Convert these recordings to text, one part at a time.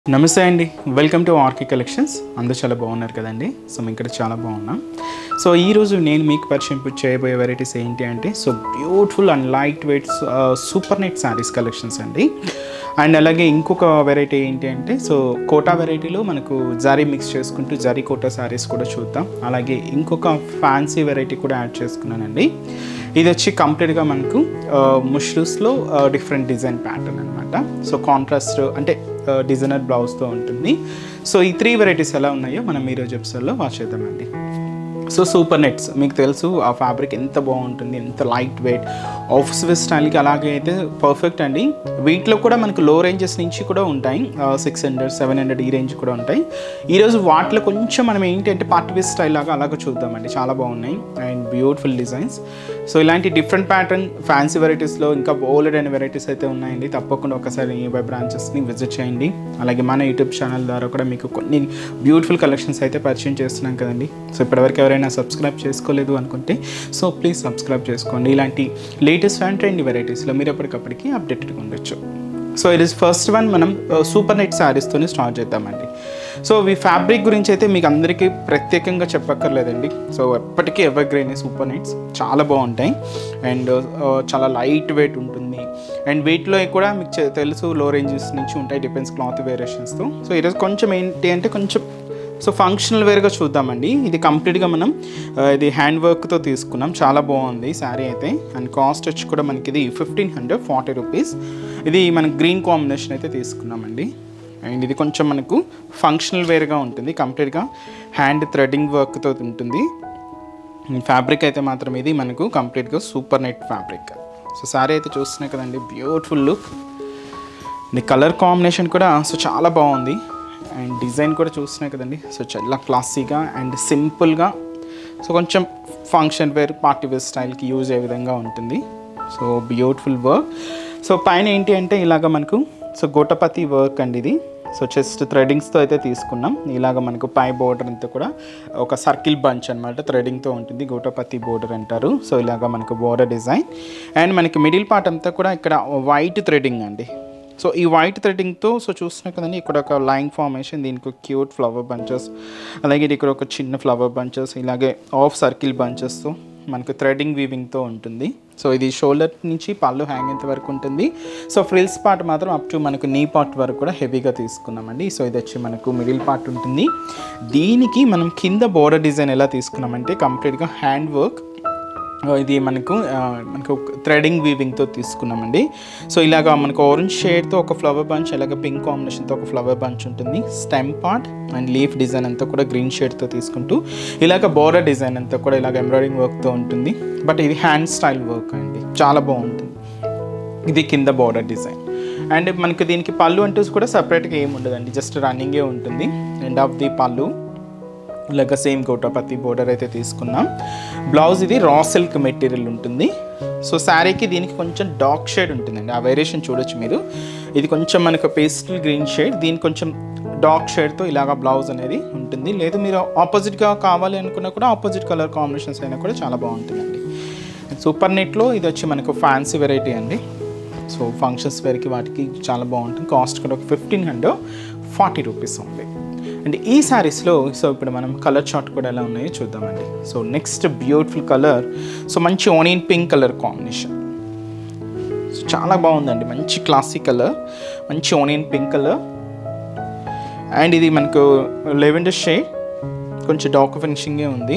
నమస్తే అండి welcome to RK collections అందరూ చాలా బాగున్నారు కదండి సో మేము ఇక్కడ చాలా బాగున్నాం సో ఈరోజు నేను మీకు పరిచయం చేయబోయే వెరైటీస్ ఏంటి అంటే so beautiful and light weight super net sarees collections అండి అండ్ అలాగే ఇంకొక వెరైటీ ఏంటి అంటే సో కోటా వెరైటీలో మనకు జరీ మిక్స్ చేసుకుంటూ జరీ కోటా శారీస్ కూడా చూద్దాం అలాగే ఇంకొక ఫ్యాన్సీ వెరైటీ కూడా యాడ్ చేసుకున్నానండి ఇది వచ్చి కంప్లీట్గా మనకు ముష్రూస్లో డిఫరెంట్ డిజైన్ ప్యాటర్న్ అనమాట సో కాంట్రాస్ట్ అంటే డిజైనర్ బ్లౌజ్తో ఉంటుంది సో ఈ త్రీ వెరైటీస్ ఎలా ఉన్నాయో మనం ఈరోజు ఎపిసోడ్లో వాచ్ చేద్దామండి సో సూపర్ నెట్స్ మీకు తెలుసు ఆ ఫ్యాబ్రిక్ ఎంత బాగుంటుంది ఎంత లైట్ వెయిట్ ఆఫీస్ వేర్ స్టైల్కి అలాగే అయితే పర్ఫెక్ట్ అండి వీటిలో కూడా మనకు లో రేంజెస్ నుంచి కూడా ఉంటాయి సిక్స్ హండ్రెడ్ సెవెన్ హండ్రెడ్ ఈ రేంజ్ కూడా ఉంటాయి ఈరోజు వాటిలో కొంచెం మనం ఏంటి అంటే పార్టీ వేర్ స్టైల్ లాగా అలాగ చూద్దామండి చాలా బాగున్నాయి అండ్ బ్యూటిఫుల్ డిజైన్స్ సో ఇలాంటి డిఫరెంట్ ప్యాటర్న్ ఫ్యాన్సీ వెరైటీస్లో ఇంకా ఓల్డ్ అయిన వెరైటీస్ అయితే ఉన్నాయండి తప్పకుండా ఒకసారి నియర్బై బ్రాంచెస్ని విజిట్ చేయండి అలాగే మన యూట్యూబ్ ఛానల్ ద్వారా కూడా మీకు కొన్ని బ్యూటిఫుల్ కలెక్షన్స్ అయితే పరిచయం చేస్తున్నాం కదండి సో ఇప్పటివరకు ఎవరైనా సబ్స్క్రైబ్ చేసుకోలేదు అనుకుంటే సో ప్లీజ్ సబ్స్క్రైబ్ చేసుకోండి ఇలాంటి లేటెస్ట్ అండ్ ట్రెండ్ వెరైటీస్లో మీరు ఎప్పటికప్పటికి అప్డేటెడ్గా ఉండొచ్చు so it is first one మనం సూపర్ నెట్ శారీస్తోనే స్టార్ట్ చేద్దామండి సో ఈ ఫ్యాబ్రిక్ గురించి అయితే మీకు అందరికీ ప్రత్యేకంగా చెప్పక్కర్లేదండి సో ఎప్పటికీ ఎవర్ గ్రీన్ సూపర్ నెట్స్ చాలా బాగుంటాయి అండ్ చాలా లైట్ వెయిట్ ఉంటుంది అండ్ వెయిట్లో కూడా మీకు చె- తెలుసు లో రేంజెస్ నుంచి ఉంటాయి డిపెండ్స్ క్లాత్ వేరియేషన్స్తో సో ఈరోజు కొంచెం ఏంటి అంటే కొంచెం సో ఫంక్షనల్ వేర్గా చూద్దామండి ఇది కంప్లీట్గా మనం ఆ, ఇది హ్యాండ్ వర్క్తో తీసుకున్నాం చాలా బాగుంది శారీ అయితే అండ్ కాస్ట్ వచ్చి కూడా మనకి ఇది ఫిఫ్టీన్ హండ్రెడ్ ఫార్టీ రూపీస్ ఇది మన గ్రీన్ కాంబినేషన్ అయితే తీసుకున్నామండి అండ్ ఇది కొంచెం మనకు ఫంక్షనల్ వేర్గా ఉంటుంది కంప్లీట్గా హ్యాండ్ థ్రెడింగ్ వర్క్తో ఉంటుంది ఫ్యాబ్రిక్ అయితే మాత్రం ఇది మనకు కంప్లీట్గా super net fabric so sari అయితే చూస్తున్నాయి కదండి బ్యూటిఫుల్ లుక్ నీ కలర్ కాంబినేషన్ కూడా సో చాలా బాగుంది అండ్ డిజైన్ కూడా చూస్తున్నాయి కదండి సో చాలా క్లాసీగా అండ్ సింపుల్గా సో కొంచెం ఫంక్షన్ వేర్ పార్టీ వేర్ స్టైల్కి యూజ్ అయ్యే విధంగా ఉంటుంది సో బ్యూటిఫుల్ వర్క్ సో పైన ఏంటి అంటే ఇలాగ మనకు సో గోటపతి వర్క్ అండి ఇది సో చెస్ట్ థ్రెడింగ్స్తో అయితే తీసుకున్నాం ఇలాగ మనకు పై బోర్డర్ అంతా కూడా ఒక సర్కిల్ బంచ్ అనమాట థ్రెడింగ్తో ఉంటుంది గోటపతి బోర్డర్ అంటారు సో ఇలాగ మనకు బోర్డర్ డిజైన్ అండ్ మనకి మిడిల్ పార్ట్ అంతా కూడా ఇక్కడ వైట్ థ్రెడింగ్ అండి సో ఈ వైట్ థ్రెడ్డింగ్తో సో చూస్తున్నా కదండి ఇక్కడ ఒక లైన్ ఫార్మేషన్ దీనికి ఒక క్యూట్ ఫ్లవర్ బంచెస్ అలాగే ఇక్కడ ఒక చిన్న ఫ్లవర్ బంచెస్ ఇలాగే ఆఫ్ సర్కిల్ బంచెస్తో మనకు థ్రెడింగ్ వీవింగ్తో ఉంటుంది సో ఇది షోల్డర్ నుంచి పళ్ళు హ్యాంగ్ వరకు ఉంటుంది సో ఫ్రిల్స్ పార్ట్ మాత్రం అప్ టు మనకు నీ పార్ట్ వరకు కూడా హెవీగా తీసుకున్నామండి సో ఇది వచ్చి మనకు మిడిల్ పార్ట్ ఉంటుంది దీనికి మనం కింద బోర్డర్ డిజైన్ ఎలా తీసుకున్నామంటే కంప్లీట్గా హ్యాండ్ వర్క్ ఇది మనకు ఆ, మనకు థ్రెడింగ్ వీవింగ్తో తీసుకున్నామండి సో ఇలాగ మనకు ఆరెంజ్ షేడ్తో ఒక ఫ్లవర్ బంచ్ అలాగే పింక్ కాంబినేషన్తో ఒక ఫ్లవర్ బంచ్ ఉంటుంది stem part and leaf design అంతా కూడా గ్రీన్ షేడ్తో తీసుకుంటూ ఇలాగ బోర్డర్ డిజైన్ అంతా కూడా ఇలాగ ఎంబ్రాయిడింగ్ వర్క్తో ఉంటుంది బట్ ఇది హ్యాండ్ స్టైల్ వర్క్ అండి చాలా బాగుంటుంది ఇది కింద బోర్డర్ డిజైన్ అండ్ మనకి దీనికి పళ్ళు అంటూ కూడా సపరేట్గా ఏమి ఉండదండి జస్ట్ రన్నింగే ఉంటుంది ఎండ్ ఆఫ్ ది పళ్ళు ఇలాగ సేమ్ కోటపతి బోర్డర్ అయితే తీసుకున్నాం బ్లౌజ్ ఇది రా సిల్క్ మెటీరియల్ ఉంటుంది సో శారీకి దీనికి కొంచెం డార్క్ షేడ్ ఉంటుందండి ఆ వేరియేషన్ చూడొచ్చు మీరు ఇది కొంచెం మనకు పేస్టల్ గ్రీన్ షేడ్ దీనికి కొంచెం డార్క్ షేడ్తో ఇలాగ బ్లౌజ్ అనేది ఉంటుంది లేదు మీరు ఆపోజిట్గా కావాలి అనుకున్నా కూడా ఆపోజిట్ కలర్ కాంబినేషన్స్ అయినా కూడా చాలా బాగుంటుందండి సూపర్ నెట్లో ఇది వచ్చి మనకు ఫ్యాన్సీ వెరైటీ అండి సో ఫంక్షన్స్ వేర్కి వాటికి చాలా బాగుంటుంది కాస్ట్ కూడా ఒక ఫిఫ్టీన్ హండ్రెడ్ ఫార్టీ రూపీస్ ఉంది అండ్ ఈ శారీస్లో సో ఇప్పుడు మనం కలర్ చార్ట్ కూడా ఎలా ఉన్నాయో చూద్దామండి so next beautiful colour so మంచి onion pink colour combination so చాలా బాగుందండి మంచి క్లాసిక్ కలర్ మంచి ఆనియన్ పింక్ కలర్ అండ్ ఇది మనకు లెవెండర్ షేడ్ కొంచెం డార్క్ ఫినిషింగే ఉంది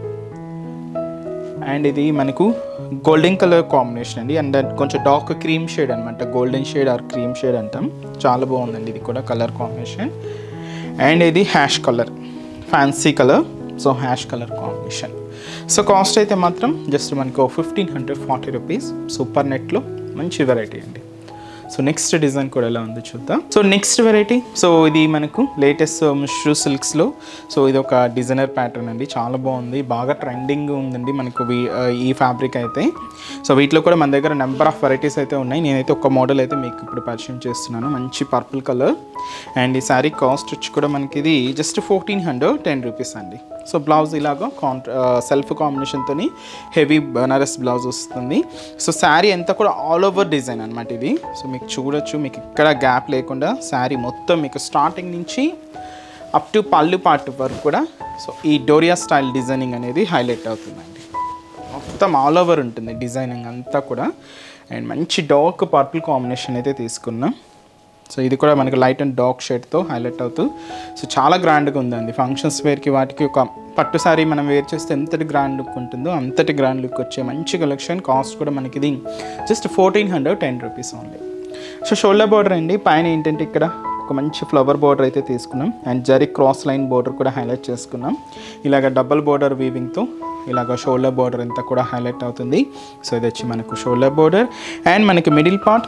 అండ్ ఇది మనకు గోల్డెన్ కలర్ కాంబినేషన్ అండి అండ్ కొంచెం డార్క్ క్రీమ్ షేడ్ అనమాట golden shade or cream shade అంటాం చాలా బాగుందండి ఇది కూడా కలర్ కాంబినేషన్ అండ్ ఇది ash colour fancy colour so ash colour combination so cost అయితే మాత్రం జస్ట్ మనకు fifteen hundred forty rupees super నెట్లో మంచి వెరైటీ అండి సో నెక్స్ట్ డిజైన్ కూడా ఎలా ఉందో చూద్దాం సో నెక్స్ట్ వెరైటీ సో ఇది మనకు లేటెస్ట్ షూ సిల్క్స్లో సో ఇది ఒక డిజైనర్ ప్యాటర్న్ అండి చాలా బాగుంది బాగా ట్రెండింగ్ ఉందండి మనకు వీ- ఆ, ఈ ఫ్యాబ్రిక్ అయితే సో వీటిలో కూడా మన దగ్గర నెంబర్ ఆఫ్ వెరైటీస్ అయితే ఉన్నాయి నేనైతే ఒక మోడల్ అయితే మీకు ఇప్పుడు పరిచయం చేస్తున్నాను మంచి పర్పుల్ కలర్ అండ్ ఈ శారీ కాస్ట్ వచ్చి కూడా మనకి ఇది just fourteen hundred ten rupees అండి సో బ్లౌజ్ ఇలాగా కాంట్రా సెల్ఫ్ కాంబినేషన్తో హెవీ బనారస్ బ్లౌజ్ వస్తుంది సో శారీ అంతా కూడా ఆల్ ఓవర్ డిజైన్ అనమాట ఇది సో మీకు మీకు చూడొచ్చు మీకు ఇక్కడ గ్యాప్ లేకుండా శారీ మొత్తం మీకు స్టార్టింగ్ నుంచి అప్ టు పళ్ళు పార్ట్ వరకు కూడా సో ఈ డోరియా స్టైల్ డిజైనింగ్ అనేది హైలైట్ అవుతుందండి మొత్తం ఆల్ ఓవర్ ఉంటుంది డిజైనింగ్ అంతా కూడా అండ్ మంచి డార్క్ పర్పుల్ కాంబినేషన్ అయితే తీసుకున్నాం సో ఇది కూడా మనకి లైట్ అండ్ డార్క్ షేడ్తో హైలైట్ అవుతూ సో చాలా గ్రాండ్గా ఉందండి ఫంక్షన్స్ వేర్కి వాటికి ఒక పట్టు సారీ మనం వేర్ చేస్తే ఎంతటి గ్రాండ్ లుక్ ఉంటుందో అంతటి గ్రాండ్ లుక్ వచ్చే మంచి కలెక్షన్ కాస్ట్ కూడా మనకి ఇది just fourteen hundred ten rupees only so shoulder border అండి పైన ఏంటంటే ఇక్కడ ఒక మంచి ఫ్లవర్ బార్డర్ అయితే తీసుకున్నాం and zari cross line border కూడా హైలైట్ చేసుకున్నాం ఇలాగ డబల్ బార్డర్ వీవింగ్తో ఇలాగ షోల్డర్ బార్డర్ అంతా కూడా హైలైట్ అవుతుంది సో ఇది వచ్చి మనకు షోల్డర్ బార్డర్ అండ్ మనకి మిడిల్ పార్ట్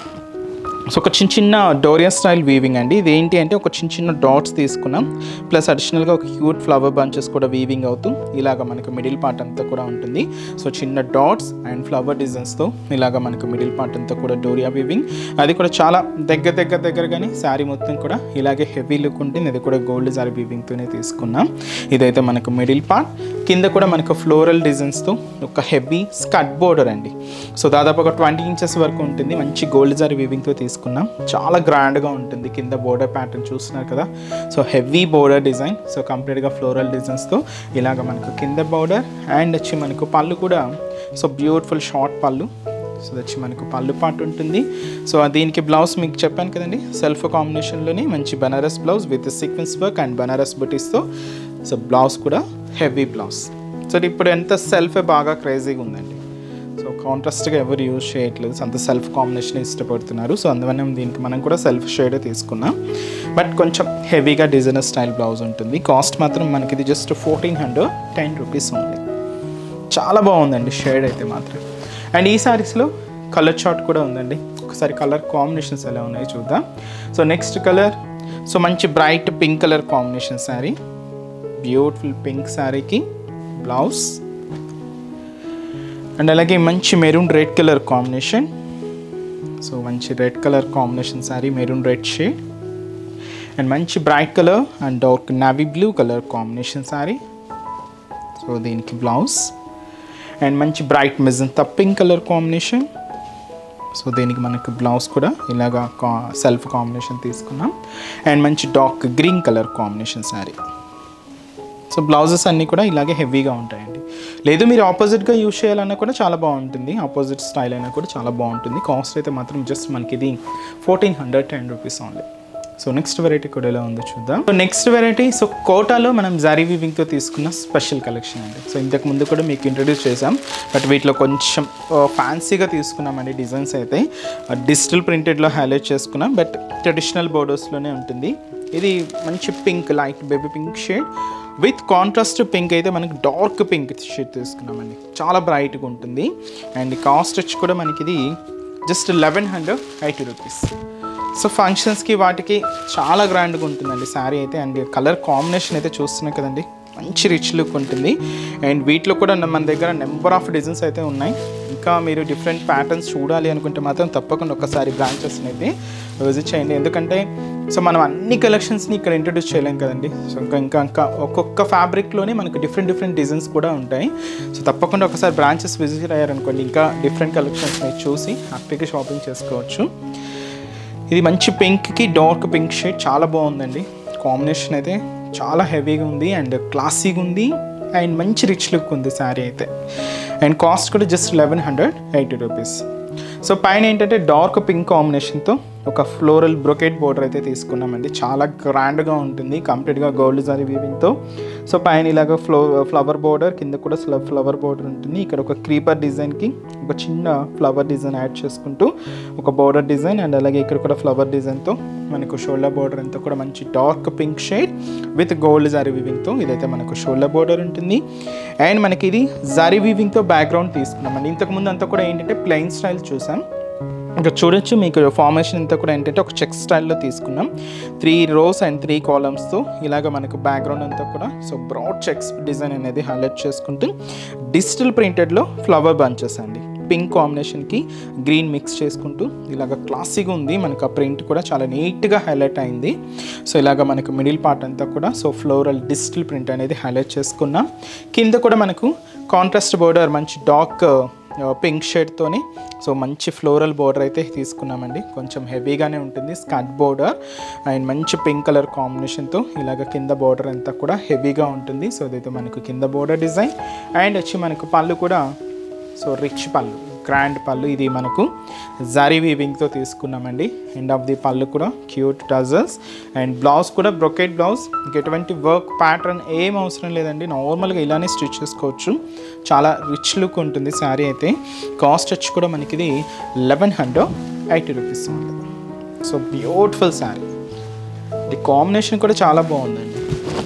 సో ఒక చిన్న చిన్న డోరియా స్టైల్ వీవింగ్ అండి ఇది ఏంటి అంటే ఒక చిన్న చిన్న డాట్స్ తీసుకున్నాం ప్లస్ అడిషనల్గా ఒక క్యూట్ ఫ్లవర్ బంచెస్ కూడా వీవింగ్ అవుతూ ఇలాగ మనకు మిడిల్ పార్ట్ అంతా కూడా ఉంటుంది సో చిన్న డాట్స్ అండ్ ఫ్లవర్ డిజైన్స్తో ఇలాగ మనకు మిడిల్ పార్ట్ అంతా కూడా డోరియా వీవింగ్ అది కూడా చాలా దగ్గర దగ్గర దగ్గరగానే శారీ మొత్తం కూడా ఇలాగే హెవీ లుక్ ఉంటుంది ఇది కూడా గోల్డ్ శారీ వీవింగ్తోనే తీసుకున్నాం ఇదైతే మనకు మిడిల్ పార్ట్ కింద కూడా మనకు ఫ్లోరల్ డిజైన్స్తో ఒక హెవీ స్కట్ బోర్డర్ అండి సో దాదాపు ఒక ట్వంటీ ఇంచెస్ వరకు ఉంటుంది మంచి గోల్డ్ జారీ వీవింగ్తో తీసుకున్నాం చాలా గ్రాండ్గా ఉంటుంది కింద బోర్డర్ ప్యాటర్న్ చూస్తున్నారు కదా so heavy border design so కంప్లీట్గా ఫ్లోరల్ డిజైన్స్తో ఇలాగ మనకు కింద బోర్డర్ అండ్ వచ్చి మనకు పళ్ళు కూడా so beautiful short pallu so వచ్చి మనకు పళ్ళు పాటు ఉంటుంది సో దీనికి బ్లౌజ్ మీకు చెప్పాను కదండి సెల్ఫ్ కాంబినేషన్లోనే మంచి Banaras blouse with sequence work and Banaras బుటీస్తో సో బ్లౌజ్ కూడా హెవీ బ్లౌజ్ సో ఇప్పుడు ఎంత సెల్ఫ్ బాగా క్రేజీగా ఉందండి సో కాంట్రాస్ట్గా ఎవరు యూజ్ చేయట్లేదు అంత సెల్ఫ్ కాంబినేషన్ ఇష్టపడుతున్నారు సో అందువల్ల దీనికి మనం కూడా సెల్ఫ్ షేడే తీసుకున్నాం బట్ కొంచెం హెవీగా డిజైనర్ స్టైల్ బ్లౌజ్ ఉంటుంది కాస్ట్ మాత్రం మనకి ఇది just fourteen hundred ten rupees ఉంది చాలా బాగుందండి షేడ్ అయితే మాత్రం అండ్ ఈ సారీస్లో కలర్ చార్ట్ కూడా ఉందండి ఒకసారి కలర్ కాంబినేషన్స్ ఎలా ఉన్నాయో చూద్దాం సో నెక్స్ట్ కలర్ సో మంచి bright pink colour combination sari beautiful pink శారీకి బ్లౌజ్ అండ్ అలాగే మంచి maroon red colour combination so మంచి red colour combination sari maroon red shade and మంచి bright colour and dark navy blue colour combination sari so దీనికి blouse and మంచి bright magenta pink colour combination so దీనికి మనకు blouse కూడా ఇలాగా కా సెల్ఫ్ కాంబినేషన్ తీసుకున్నాం అండ్ మంచి dark green colour combination sari so blouses అన్నీ కూడా ఇలాగే హెవీగా ఉంటాయండి లేదు మీరు ఆపోజిట్గా యూజ్ చేయాలన్నా కూడా చాలా బాగుంటుంది ఆపోజిట్ స్టైల్ అయినా కూడా చాలా బాగుంటుంది కాస్ట్ అయితే మాత్రం జస్ట్ మనకి ఇది fourteen hundred ten rupees only so next variety కూడా ఎలా ఉందో చూద్దాం సో నెక్స్ట్ వెరైటీ సో కోటాలో మనం జారీ వీవింగ్తో తీసుకున్న స్పెషల్ కలెక్షన్ అండి సో ఇంతకు ముందు కూడా మీకు ఇంట్రడ్యూస్ చేసాం బట్ వీటిలో కొంచెం ఫ్యాన్సీగా తీసుకున్నామండి డిజైన్స్ అయితే డిజిటల్ ప్రింటెడ్లో హైలైట్ చేసుకున్నాం బట్ ట్రెడిషనల్ బోర్డర్స్లోనే ఉంటుంది ఇది మంచి pink light baby pink shade with contrast pink అయితే మనకి డార్క్ పింక్ షేడ్ తీసుకున్నామండి చాలా బ్రైట్గా ఉంటుంది అండ్ కాస్ట్ వచ్చి కూడా మనకి ఇది just eleven hundred eighty rupees so ఫంక్షన్స్కి వాటికి చాలా గ్రాండ్గా ఉంటుందండి శారీ అయితే అండ్ కలర్ కాంబినేషన్ అయితే చూస్తున్నాం కదండి మంచి రిచ్ లుక్ ఉంటుంది అండ్ వీటిలో కూడా మన దగ్గర నెంబర్ ఆఫ్ డిజైన్స్ అయితే ఉన్నాయి ఇంకా మీరు డిఫరెంట్ ప్యాటర్న్స్ చూడాలి అనుకుంటే మాత్రం తప్పకుండా ఒకసారి బ్రాంచెస్ని అయితే విజిట్ చేయండి ఎందుకంటే సో మనం అన్ని కలెక్షన్స్ని ఇక్కడ ఇంట్రడ్యూస్ చేయలేం కదండి సో ఇంకా ఇంకా ఇంకా ఒక్కొక్క ఫ్యాబ్రిక్లోనే మనకు డిఫరెంట్ డిఫరెంట్ డిజైన్స్ కూడా ఉంటాయి సో తప్పకుండా ఒకసారి బ్రాంచెస్ విజిట్ అయ్యారనుకోండి ఇంకా డిఫరెంట్ కలెక్షన్స్ని చూసి హ్యాపీగా షాపింగ్ చేసుకోవచ్చు ఇది మంచి పింక్కి డార్క్ పింక్ షేడ్ చాలా బాగుందండి కాంబినేషన్ అయితే చాలా హెవీగా ఉంది అండ్ క్లాసీగా ఉంది అండ్ మంచి రిచ్ లుక్ ఉంది శారీ అయితే అండ్ కాస్ట్ కూడా just eleven hundred eighty rupees so పైన ఏంటంటే డార్క్ పింక్ కాంబినేషన్తో ఒక ఫ్లోరల్ బ్రొకెట్ బోర్డర్ అయితే తీసుకున్నామండి చాలా గ్రాండ్గా ఉంటుంది కంప్లీట్గా గోల్డ్ జారీ వీవింగ్తో సో పైన ఇలాగ ఫ్లో ఫ్లవర్ బోర్డర్ కింద కూడా స్ల ఫ్లవర్ బోర్డర్ ఉంటుంది ఇక్కడ ఒక క్రీపర్ డిజైన్కి ఒక చిన్న ఫ్లవర్ డిజైన్ యాడ్ చేసుకుంటూ ఒక బోర్డర్ డిజైన్ అండ్ అలాగే ఇక్కడ కూడా ఫ్లవర్ డిజైన్తో మనకు షోల్డర్ బోర్డర్ అంతా కూడా మంచి dark pink shade with gold zari వీవింగ్తో ఇదైతే మనకు షోల్డర్ బోర్డర్ ఉంటుంది అండ్ మనకి ఇది జారీ వీవింగ్తో బ్యాక్గ్రౌండ్ తీసుకున్నామండి ఇంతకుముందు అంతా కూడా ఏంటంటే ప్లెయిన్ స్టైల్ చూసాం ఇంకా చూడొచ్చు మీకు ఫార్మేషన్ అంతా కూడా ఏంటంటే ఒక చెక్ స్టైల్లో తీసుకున్నాం త్రీ రోస్ అండ్ త్రీ కాలమ్స్తో ఇలాగ మనకు బ్యాక్గ్రౌండ్ అంతా కూడా సో బ్రాడ్ చెక్స్ డిజైన్ అనేది హైలైట్ చేసుకుంటూ డిజిటల్ ప్రింటెడ్లో ఫ్లవర్ బంచెస్ అండి పింక్ కాంబినేషన్కి గ్రీన్ మిక్స్ చేసుకుంటూ ఇలాగ క్లాసీగా ఉంది మనకు ఆ ప్రింట్ కూడా చాలా నీట్గా హైలైట్ అయింది సో ఇలాగ మనకు మిడిల్ పార్ట్ అంతా కూడా సో ఫ్లోరల్ డిజిటల్ ప్రింట్ అనేది హైలైట్ చేసుకున్నాం కింద కూడా మనకు కాంట్రాస్ట్ బోర్డర్ మంచి డార్క్ పింక్ షేడ్తోని సో మంచి ఫ్లోరల్ బోర్డర్ అయితే తీసుకున్నామండి కొంచెం హెవీగానే ఉంటుంది స్కట్ బోర్డర్ అండ్ మంచి పింక్ కలర్ కాంబినేషన్తో ఇలాగ కింద బోర్డర్ అంతా కూడా హెవీగా ఉంటుంది సో ఇదైతే మనకు కింద బోర్డర్ డిజైన్ అండ్ వచ్చి మనకు పళ్ళు కూడా సో రిచ్ పళ్ళు గ్రాండ్ పళ్ళు ఇది మనకు జరీ వీవింగ్తో తీసుకున్నామండి ఎండ్ ఆఫ్ ది పళ్ళు కూడా క్యూట్ టజల్స్ అండ్ బ్లౌజ్ కూడా బ్రొకెట్ బ్లౌజ్ ఇంక ఎటువంటి వర్క్ ప్యాటర్న్ ఏం అవసరం లేదండి నార్మల్గా ఇలానే స్టిచ్ చేసుకోవచ్చు చాలా రిచ్ లుక్ ఉంటుంది శారీ అయితే కాస్ట్ వచ్చి కూడా మనకి ఇది లెవెన్ హండ్రెడ్ ఎయిటీ రూపీస్ ఉంటుంది సో బ్యూటిఫుల్ శారీ ఇది కాంబినేషన్ కూడా చాలా బాగుందండి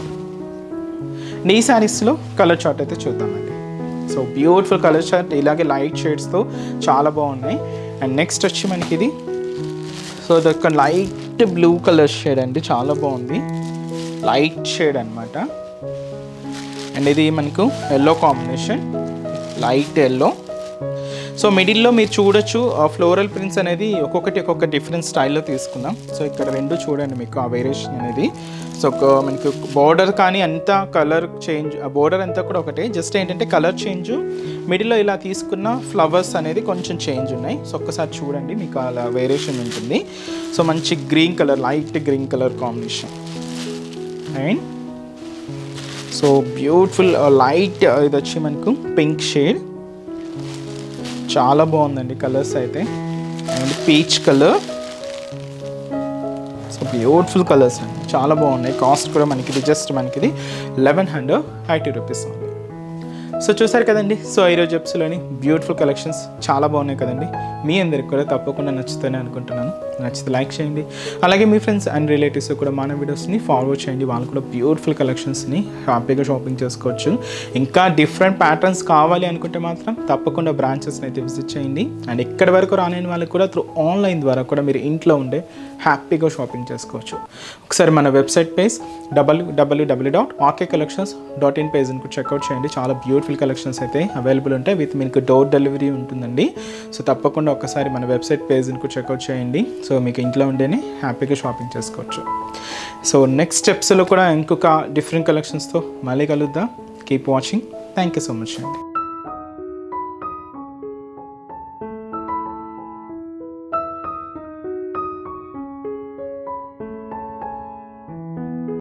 ఈ శారీస్లో కలర్ చార్ట్ అయితే చూద్దామండి సో బ్యూటిఫుల్ కలర్ చార్ట్ ఇలాగే లైట్ షేడ్స్తో చాలా బాగున్నాయి అండ్ నెక్స్ట్ వచ్చి మనకి ఇది సో ఇదొక లైట్ బ్లూ కలర్ షేడ్ అండి చాలా బాగుంది లైట్ షేడ్ అనమాట అండ్ ఇది మనకు yellow combination light yellow so మిడిల్లో మీరు చూడొచ్చు ఆ ఫ్లోరల్ ప్రింట్స్ అనేది ఒక్కొక్కటి ఒక్కొక్క డిఫరెంట్ స్టైల్లో తీసుకుందాం సో ఇక్కడ రెండు చూడండి మీకు ఆ వేరియేషన్ అనేది సో ఒక మనకి బోర్డర్ కానీ అంతా కలర్ చేంజ్ ఆ బోర్డర్ అంతా కూడా ఒకటే జస్ట్ ఏంటంటే కలర్ చేంజ్ మిడిల్లో ఇలా తీసుకున్న ఫ్లవర్స్ అనేది కొంచెం చేంజ్ ఉన్నాయి సో ఒక్కసారి చూడండి మీకు అలా వేరియేషన్ ఉంటుంది సో మంచి green colour light green colour combination and so beautiful light ఇది వచ్చి మనకు పింక్ షేడ్ చాలా బాగుందండి కలర్స్ అయితే and peach colour so beautiful colours అండి చాలా బాగున్నాయి కాస్ట్ కూడా మనకి ఇది జస్ట్ మనకి ఇది లెవెన్ హండ్రెడ్ ఎయిటీ రూపీస్ ఉంది సో చూసారు కదండి సో ఈరోజు ఎప్స్లోని బ్యూటిఫుల్ కలెక్షన్స్ చాలా బాగున్నాయి కదండి మీ అందరికి కూడా తప్పకుండా నచ్చుతానే అనుకుంటున్నాను నచ్చితే లైక్ చేయండి అలాగే మీ ఫ్రెండ్స్ అండ్ రిలేటివ్స్ కూడా మన వీడియోస్ని ఫార్వర్డ్ చేయండి వాళ్ళు కూడా బ్యూటిఫుల్ కలెక్షన్స్ని హ్యాపీగా షాపింగ్ చేసుకోవచ్చు ఇంకా డిఫరెంట్ ప్యాటర్న్స్ కావాలి అనుకుంటే మాత్రం తప్పకుండా బ్రాంచెస్ని అయితే విజిట్ చేయండి అండ్ ఎక్కడి వరకు రాని వాళ్ళకి కూడా త్రూ ఆన్లైన్ ద్వారా కూడా మీరు ఇంట్లో ఉండే హ్యాపీగా షాపింగ్ చేసుకోవచ్చు ఒకసారి మన website page W W W dot RK collections dot in పేజ్ని చెక్అవుట్ చేయండి చాలా బ్యూటిఫుల్ కలెక్షన్స్ అయితే అవైలబుల్ ఉంటాయి విత్ మీకు డోర్ డెలివరీ ఉంటుందండి సో తప్పకుండా ఒకసారి మన వెబ్సైట్ పేజ్ని చెక్అవుట్ చేయండి సో మీకు ఇంట్లో ఉంటేనే హ్యాపీగా షాపింగ్ చేసుకోవచ్చు సో నెక్స్ట్ స్టెప్స్లో కూడా ఇంకొక డిఫరెంట్ కలెక్షన్స్తో మళ్ళీ కలుద్దాం keep watching thank you so much అండి